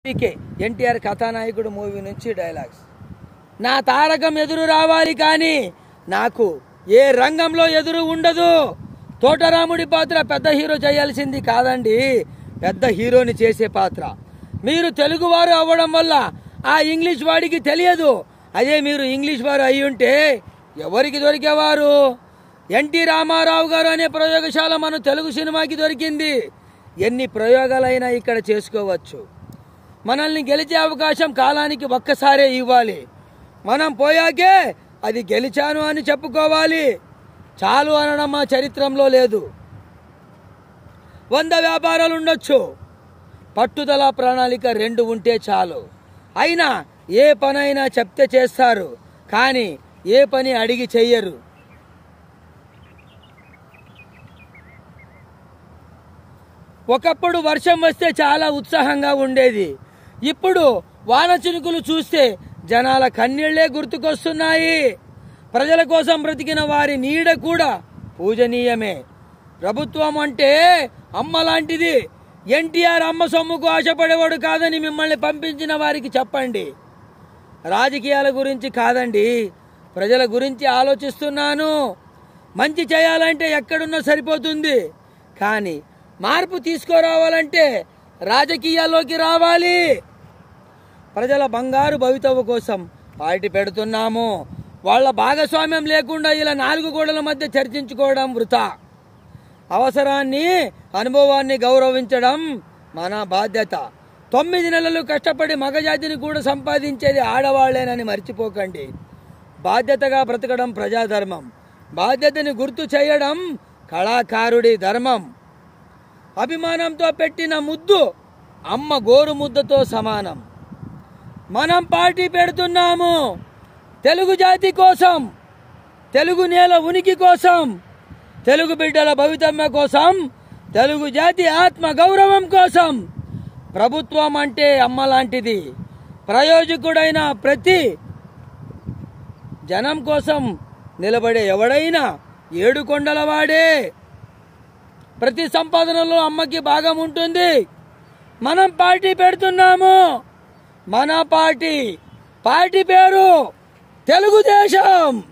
పీకే ఎన్టీఆర్ కథానాయకుడు మూవీ నుంచి డైలాగ్స్ నా తారకం ఎదురు రావాలి కానీ నాకు ఏ రంగంలో ఎదురు ఉండదు తోటరాముడి పాత్ర పెద్ద హీరో చేయాల్సింది కాదండి పెద్ద హీరోని చేసే పాత్ర మీరు తెలుగువారు అవ్వడం వల్ల ఆ ఇంగ్లీష్ వాడికి తెలియదు అదే మీరు ఇంగ్లీష్ వారు అయి ఉంటే ఎవరికి దొరికేవారు ఎన్టీ రామారావు గారు అనే ప్రయోగశాల మన తెలుగు సినిమాకి దొరికింది ఎన్ని ప్రయోగాలైనా ఇక్కడ చేసుకోవచ్చు మనల్ని గెలిచే అవకాశం కాలానికి ఒక్కసారే ఇవ్వాలి మనం పోయాకే అది గెలిచాను అని చెప్పుకోవాలి చాలు అనడం మా చరిత్రలో లేదు వంద వ్యాపారాలు ఉండొచ్చు పట్టుదల ప్రణాళిక రెండు ఉంటే చాలు అయినా ఏ పనైనా చెప్తే చేస్తారు కానీ ఏ పని అడిగి చెయ్యరు ఒకప్పుడు వర్షం వస్తే చాలా ఉత్సాహంగా ఉండేది ఇప్పుడు వాన చినుకులు చూస్తే జనాల కన్నీళ్లే గుర్తుకొస్తున్నాయి ప్రజల కోసం బ్రతికిన వారి నీడ కూడా పూజనీయమే ప్రభుత్వం అంటే అమ్మ లాంటిది ఎన్టీఆర్ అమ్మ సొమ్ముకు ఆశపడేవాడు కాదని మిమ్మల్ని పంపించిన వారికి చెప్పండి రాజకీయాల గురించి కాదండి ప్రజల గురించి ఆలోచిస్తున్నాను మంచి చేయాలంటే ఎక్కడున్నా సరిపోతుంది కానీ మార్పు తీసుకురావాలంటే రాజకీయాల్లోకి రావాలి ప్రజల బంగారు భవితవ్య కోసం పార్టీ పెడుతున్నాము వాళ్ళ భాగస్వామ్యం లేకుండా ఇలా నాలుగు గోడల మధ్య చర్చించుకోవడం వృథా అవసరాన్ని అనుభవాన్ని గౌరవించడం మన బాధ్యత తొమ్మిది నెలలు కష్టపడి మగజాతిని కూడా సంపాదించేది ఆడవాళ్లేనని మర్చిపోకండి బాధ్యతగా బ్రతకడం ప్రజాధర్మం బాధ్యతని గుర్తు చేయడం కళాకారుడి ధర్మం అభిమానంతో పెట్టిన ముద్దు అమ్మ గోరు ముద్దతో సమానం మనం పార్టీ పెడుతున్నాము తెలుగు జాతి కోసం తెలుగు నేల ఉనికి కోసం తెలుగు బిడ్డల భవితమ్య కోసం తెలుగు జాతి ఆత్మ గౌరవం కోసం ప్రభుత్వం అంటే అమ్మ లాంటిది ప్రయోజకుడైన ప్రతి జనం కోసం నిలబడే ఎవడైనా ఏడు కొండల వాడే ప్రతి సంపాదనలో అమ్మకి భాగం ఉంటుంది మనం పార్టీ పెడుతున్నాము మన పార్టీ పార్టీ పేరు తెలుగుదేశం